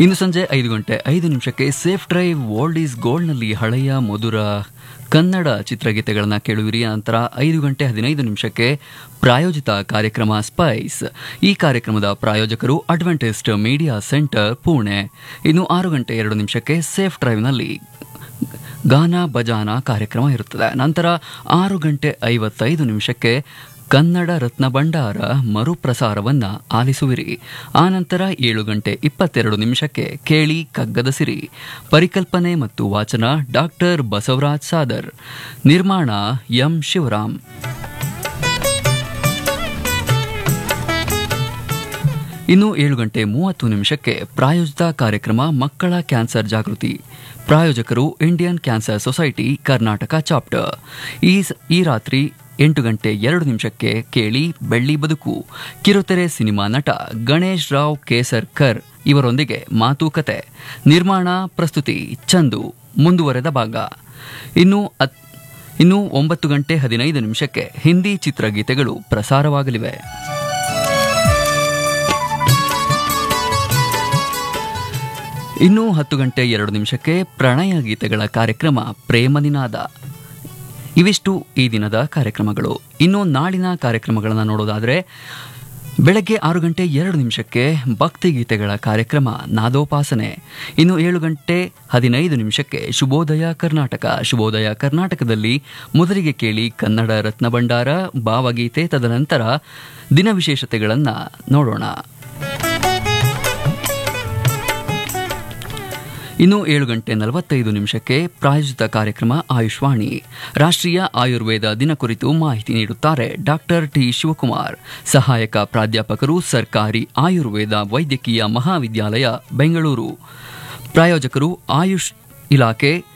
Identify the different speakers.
Speaker 1: ಇಂದು ಸಂಜೆ ಐದು ಗಂಟೆ ಐದು ನಿಮಿಷಕ್ಕೆ ಸೇಫ್ ಡ್ರೈವ್ ಓಲ್ಡ್ ಈಸ್ ಗೋಲ್ಡ್ನಲ್ಲಿ ಹಳೆಯ ಮಧುರ ಕನ್ನಡ ಚಿತ್ರಗೀತೆಗಳನ್ನು ಕೇಳುವಿರಿ ನಂತರ ಐದು ಗಂಟೆ ಹದಿನೈದು ನಿಮಿಷಕ್ಕೆ ಪ್ರಾಯೋಜಿತ ಕಾರ್ಯಕ್ರಮ ಸ್ಪೈಸ್ ಈ ಕಾರ್ಯಕ್ರಮದ ಪ್ರಾಯೋಜಕರು ಅಡ್ವೆಂಟಿಸ್ಟ್ ಮೀಡಿಯಾ ಸೆಂಟರ್ ಪುಣೆ ಇನ್ನು ಆರು ಗಂಟೆ ಎರಡು ನಿಮಿಷಕ್ಕೆ ಸೇಫ್ ಡ್ರೈವ್ನಲ್ಲಿ ಗಾನ ಬಜಾನ ಕಾರ್ಯಕ್ರಮ ಇರುತ್ತದೆ ನಂತರ ಆರು ಗಂಟೆ ಐವತ್ತೈದು ನಿಮಿಷಕ್ಕೆ ಕನ್ನಡ ರತ್ನ ಭಂಡಾರ ಮರುಪ್ರಸಾರವನ್ನ ಆಲಿಸುವಿರಿ ಆನಂತರ ಏಳು ಗಂಟೆ ಇಪ್ಪತ್ತೆರಡು ನಿಮಿಷಕ್ಕೆ ಕೇಳಿ ಕಗ್ಗದ ಸಿರಿ ಪರಿಕಲ್ಪನೆ ಮತ್ತು ವಾಚನ ಡಾಕ್ಟರ್ ಬಸವರಾಜ್ ಸಾದರ್ ನಿರ್ಮಾಣ ಎಂ ಶಿವರಾಮ್ ಇನ್ನು ಏಳು ಗಂಟೆ ಮೂವತ್ತು ನಿಮಿಷಕ್ಕೆ ಪ್ರಾಯೋಜಿತ ಕಾರ್ಯಕ್ರಮ ಮಕ್ಕಳ ಕ್ಯಾನ್ಸರ್ ಜಾಗೃತಿ ಪ್ರಾಯೋಜಕರು Indian cancer society Karnataka chapter ಈ ಸ- ಈ ರಾತ್ರಿ ಎಂಟು ಗಂಟೆ ಎರಡು ನಿಮಿಷಕ್ಕೆ ಕೇಳಿ ಬೆಳ್ಳಿ ಬದುಕು ಕಿರುತೆರೆ ಸಿನಿಮಾ ನಟ ಗಣೇಶ್ ರಾವ್ ಕೇಸರ್ಕರ್ ಇವರೊಂದಿಗೆ ಮಾತುಕತೆ ನಿರ್ಮಾಣ ಪ್ರಸ್ತುತಿ ಚಂದು ಮುಂದುವರೆದ ಭಾಗ ಇನ್ನು ಅತ್- ಇನ್ನು ಒಂಬತ್ತು ಗಂಟೆ ಹದಿನೈದು ನಿಮಿಷಕ್ಕೆ ಹಿಂದಿ ಚಿತ್ರಗೀತೆಗಳು ಪ್ರಸಾರವಾಗಲಿವೆ ಇನ್ನು ಹತ್ತು ಗಂಟೆ ಎರಡು ನಿಮಿಷಕ್ಕೆ ಪ್ರಣಯ ಗೀತೆಗಳ ಕಾರ್ಯಕ್ರಮ ಪ್ರೇಮ ನಿನಾದ ಇವಿಷ್ಟು ಈ ದಿನದ ಕಾರ್ಯಕ್ರಮಗಳು ಇನ್ನು ನಾಳಿನ ಕಾರ್ಯಕ್ರಮಗಳನ್ನು ನೋಡೋದಾದರೆ ಬೆಳಗ್ಗೆ ಆರು ಗಂಟೆ ಎರಡು ನಿಮಿಷಕ್ಕೆ ಭಕ್ತಿ ಗೀತೆಗಳ ಕಾರ್ಯಕ್ರಮ ನಾದೋಪಾಸನೆ ಇನ್ನು ಏಳು ಗಂಟೆ ಹದಿನೈದು ನಿಮಿಷಕ್ಕೆ ಶುಭೋದಯ ಕರ್ನಾಟಕ ಶುಭೋದಯ ಕರ್ನಾಟಕದಲ್ಲಿ ಮೊದಲಿಗೆ ಕೇಳಿ ಕನ್ನಡ ರತ್ನ ಭಂಡಾರ ಭಾವಗೀತೆ ತದನಂತರ ದಿನ ವಿಶೇಷತೆಗಳನ್ನು ನೋಡೋಣ ಇನ್ನು ಏಳು ಗಂಟೆ ನಲವತ್ತೈದು ನಿಮಿಷಕ್ಕೆ ಪ್ರಾಯೋಜಿತ ಕಾರ್ಯಕ್ರಮ ಆಯುಷ್ವಾಣಿ ರಾಷ್ಟ್ರೀಯ ಆಯುರ್ವೇದ ದಿನ ಕುರಿತು ಮಾಹಿತಿ ನೀಡುತ್ತಾರೆ ಡಾಕ್ಟರ್ ಟಿ ಶಿವಕುಮಾರ್ ಸಹಾಯಕ ಪ್ರಾಧ್ಯಾಪಕರು ಸರ್ಕಾರಿ ಆಯುರ್ವೇದ ವೈದ್ಯಕೀಯ ಮಹಾವಿದ್ಯಾಲಯ ಬೆಂಗಳೂರು ಪ್ರಾಯೋಜಕರು ಆಯುಷ್ ಇಲಾಖೆ